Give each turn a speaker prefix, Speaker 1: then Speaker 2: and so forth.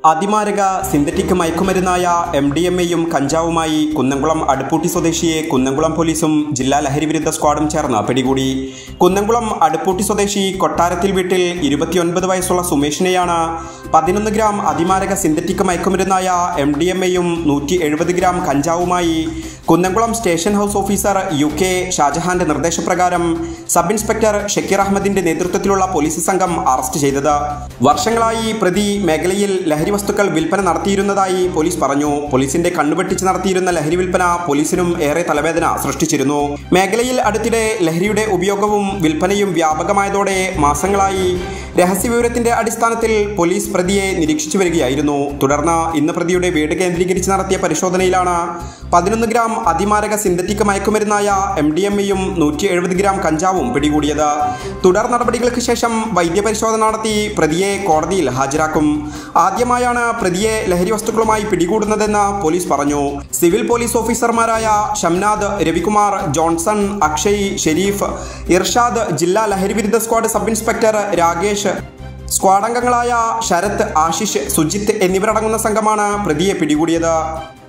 Speaker 1: അതിമാരക synthetic മയക്കുമരുന്നായ M D M എയും കഞ്ചാവുമായി കുന്നംകുളം അടുപ്പൂട്ടി സ്വദേശിയെ കുന്നംകുളം പോലീസും ജില്ലാ ലഹരിവിരുദ്ധ സ്ക്വാഡും ചേർന്ന് പിടികൂടി കുന്നംകുളം അടുപ്പൂട്ടി സ്വദേശി കൊട്ടാരത്തിൽ വീട്ടിൽ ഇരുപത്തിയൊൻപത് വയസ്സുള്ള സുമേഷിനെയാണ് പതിനൊന്ന് ഗ്രാം അതിമാരക സിന്തറ്റിക് മയക്കുമരുന്നായ എം ഡി എം എയും നൂറ്റി എഴുപത് ഗ്രാം കഞ്ചാവുമായി Kunnamkulam station house officer U K ഷാജഹാന്റെ നിർദ്ദേശപ്രകാരം സബ് ഇൻസ്പെക്ടർ ഷക്കീർ അഹമ്മദിന്റെ നേതൃത്വത്തിലുള്ള പോലീസ് സംഘം അറസ്റ്റ് ചെയ്തത് വർഷങ്ങളായി പ്രതി മേഖലയിൽ ലഹരി വസ്തുക്കൾ വിൽപ്പന നടത്തിയിരുന്നതായി പോലീസ് പറഞ്ഞു പോലീസിന്റെ കണ്ണുവെട്ടിച്ച് നടത്തിയിരുന്ന ലഹരി വിൽപ്പന പോലീസിനും ഏറെ തലവേദന സൃഷ്ടിച്ചിരുന്നു മേഖലയിൽ അടുത്തിടെ ലഹരിയുടെ ഉപയോഗവും വിൽപ്പനയും വ്യാപകമായതോടെ മാസങ്ങളായി രഹസ്യവിവരത്തിന്റെ അടിസ്ഥാനത്തിൽ പോലീസ് പ്രതിയെ നിരീക്ഷിച്ചു വരികയായിരുന്നു തുടർന്ന് ഇന്ന് പ്രതിയുടെ വീട് കേന്ദ്രീകരിച്ച് നടത്തിയ പരിശോധനയിലാണ് പതിനൊന്ന് ഗ്രാം അതിമാരക സിന്തറ്റിക് മയക്കുമരുന്നായ എം ഡി എം എയും നൂറ്റി എഴുപത് ഗ്രാം കഞ്ചാവും പിടികൂടിയത് തുടർ നടപടികൾക്ക് ശേഷം വൈദ്യപരിശോധന നടത്തി പ്രതിയെ കോടതിയിൽ ഹാജരാക്കും ആദ്യമായാണ് പ്രതിയെ ലഹരി വസ്തുക്കളുമായി പിടികൂടുന്നതെന്ന് പോലീസ് പറഞ്ഞു സിവിൽ പോലീസ് ഓഫീസർമാരായ ഷംനാദ് രവികുമാർ ജോൺസൺ അക്ഷയ് ഷെരീഫ് ഇർഷാദ് ജില്ലാ ലഹരിവിരുദ്ധ squad sub inspector Rakesh squad അംഗങ്ങളായ ശരത് ആശിഷ് സുജിത്ത് എന്നിവരടങ്ങുന്ന സംഘമാണ് പ്രതിയെ പിടികൂടിയത്